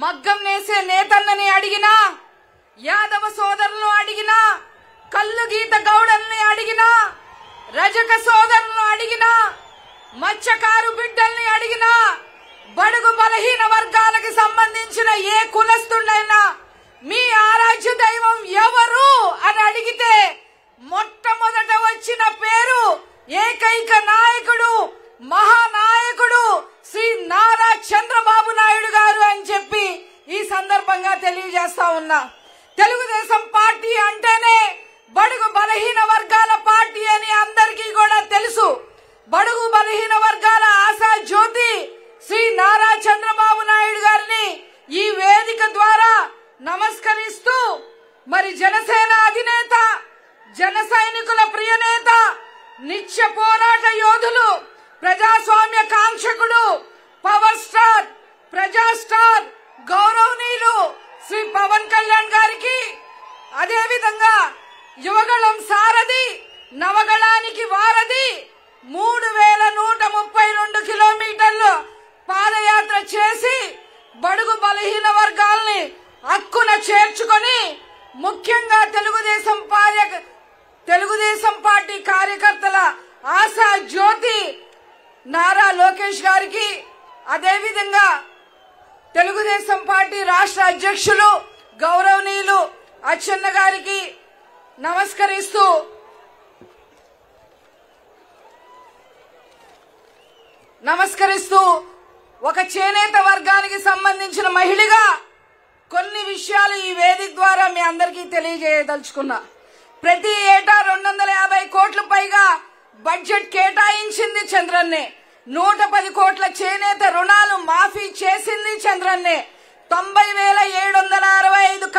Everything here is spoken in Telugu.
మగ్గం నేసే నేతన్నని అడిగినా యాదవ సోదరులు అడిగినా కల్లు గీత గౌడల్ని అడిగినా రజక సోదరులను అడిగినా మత్స్యకారు బిడ్డల్ని అడిగినా బడుగు బలహీన వర్గాలకు సంబంధించిన ఏ కులస్తుడైనా మీ ఆరాధ్య దైవం ఎవరు అని అడిగితే మొట్టమొదట వచ్చిన పేరు ఏకైక నాయకుడు మహానాయకుడు శ్రీ నారా చంద్రబాబు నాయుడు గారు అని చెప్పి ఈ సందర్భంగా తెలియజేస్తా ఉన్నా తెలుగుదేశం పార్టీ అంటేనే బడుగు బలహీన వర్గాల పార్టీ అని అందరికీ కూడా తెలుసు బడుగు బలహీన వర్గాల ఆశా జ్యోతి శ్రీ నారా చంద్రబాబు నాయుడు గారిని ఈ వేదిక ద్వారా నమస్కరిస్తూ మరి జనసేన అధినేత జన సైనికుల ప్రియనేత నిత్య పోరాట యోధులు ప్రజాస్వామ్య కాంక్షకుడు పవర్ స్టార్ ప్రజా స్టార్ గౌరవనీయులు శ్రీ పవన్ కళ్యాణ్ గారికి అదే విధంగా యువగళం సారథి నవగళానికి వారధి మూడు వేల నూట ముప్పై రెండు కిలోమీటర్లు పాదయాత్ర చేసి బడుగు బలహీన వర్గాల్ని హక్కున చేర్చుకొని ముఖ్యంగా తెలుగుదేశం పార్య తెలుగుదేశం పార్టీ కార్యకర్తల ఆశా జ్యోతి నారా లోకేష్ గారికి అదేవిధంగా తెలుగుదేశం పార్టీ రాష్ట్ర అధ్యక్షులు గౌరవనీయులు అచ్చెన్న గారికి నమస్కరిస్తూ నమస్కరిస్తూ ఒక చేనేత వర్గానికి సంబంధించిన మహిళగా కొన్ని విషయాలు ఈ వేదిక ద్వారా మీ అందరికీ తెలియజేయదలుచుకున్నా ప్రతి ఏటా రెండు వందల యాభై కోట్ల పైగా బడ్జెట్ కేటాయించింది చంద్రన్నే నూట పది కోట్ల చేనేత రుణాలు మాఫీ చేసింది చంద్రన్నే తొంభై వేల ఏడు వందల అరవై ఐదు